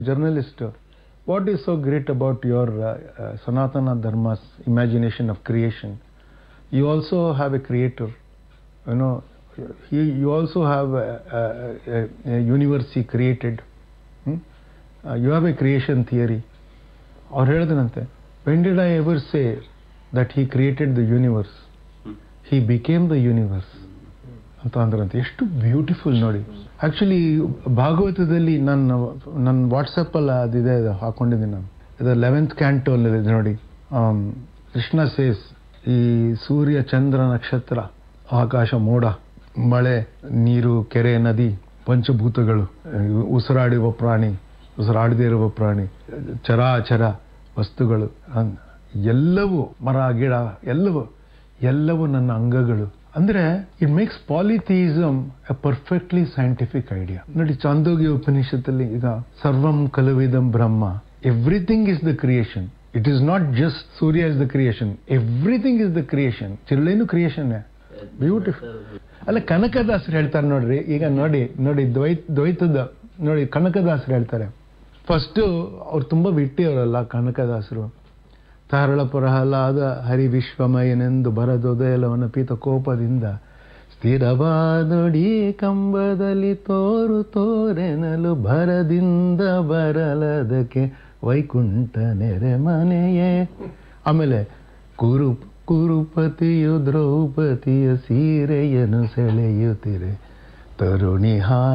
journalist, what is so great about your uh, uh, Sanatana Dharma's imagination of creation? You also have a creator, you know. He, you also have a, a, a, a universe he created. Hmm? Uh, you have a creation theory. ಅವ್ರು ಹೇಳಿದನಂತೆ when did I ever say that he created the universe he became the universe ಅಂತ ಅಂದ್ರಂತೆ ಎಷ್ಟು beautiful ನೋಡಿ actually ಭಾಗವತದಲ್ಲಿ ನನ್ನ ನನ್ನ ವಾಟ್ಸಪ್ಪಲ್ಲಿ ಅದಿದೆ ಅದು ಹಾಕೊಂಡಿದ್ದೀನಿ ನಾನು ಇದು ಲೆವೆಂತ್ ಕ್ಯಾಂಟೋಲ್ ಇದೆ ನೋಡಿ ಆಮ್, ಕೃಷ್ಣ ಸೇಸ್ ಈ ಸೂರ್ಯ ಚಂದ್ರ ನಕ್ಷತ್ರ ಆಕಾಶ ಮೋಡ ಮಳೆ ನೀರು ಕೆರೆ ನದಿ ಪಂಚಭೂತಗಳು ಇವು ಉಸಿರಾಡುವ ಪ್ರಾಣಿ ಉಸಿರಾಡದೇ ಇರುವ ಪ್ರಾಣಿ ಚರಾಚರ ವಸ್ತುಗಳು ಹಂಗ್ ಎಲ್ಲವೂ ಮರ ಗಿಡ ಎಲ್ಲವೂ ಎಲ್ಲವೂ ನನ್ನ ಅಂಗಗಳು ಅಂದ್ರೆ it makes polytheism a perfectly scientific idea ನೋಡಿ ಚಾಂದೋಗಿ ಉಪನಿಷತ್ತಲ್ಲಿ ಈಗ ಸರ್ವಂ ಕಲವಿದಂ ಬ್ರಹ್ಮ everything is the creation it is not just Surya is the creation everything is the creation ಚಿರಳೇನು ಕ್ರಿಯೇಷನ್ ಬ್ಯೂಟಿಫುಲ್ ಅಲ್ಲ ಕನಕದಾಸರು ಹೇಳ್ತಾರೆ ನೋಡ್ರಿ ಈಗ ನೋಡಿ ನೋಡಿ ದ್ವೈತ್ ದ್ವೈತದ ನೋಡಿ ಕನಕದಾಸರು ಹೇಳ್ತಾರೆ ಫಸ್ಟು ಅವ್ರು ತುಂಬ ಬಿಟ್ಟಿಯವರಲ್ಲ ಕನಕದಾಸರು ತಾರಳ ಪ್ರಹ್ಲಾದ ಹರಿ ವಿಶ್ವಮಯನೆಂದು ಬರದೊದಯಲವನ ಪೀತ ಕೋಪದಿಂದ ಸ್ಥಿರವಾದೊಡಿ ಕಂಬದಲ್ಲಿ ತೋರು ತೋರೆನಲು ಭರದಿಂದ ಬರಲದಕ್ಕೆ ವೈಕುಂಠ ನೆರೆಮನೆಯೇ ಆಮೇಲೆ ಕುರು ಕುರುಪತಿಯು ದ್ರೌಪದಿಯ ಸೀರೆಯನ್ನು ಸೆಳೆಯುತ್ತಿರೆ ತರುಣಿ ಹಾ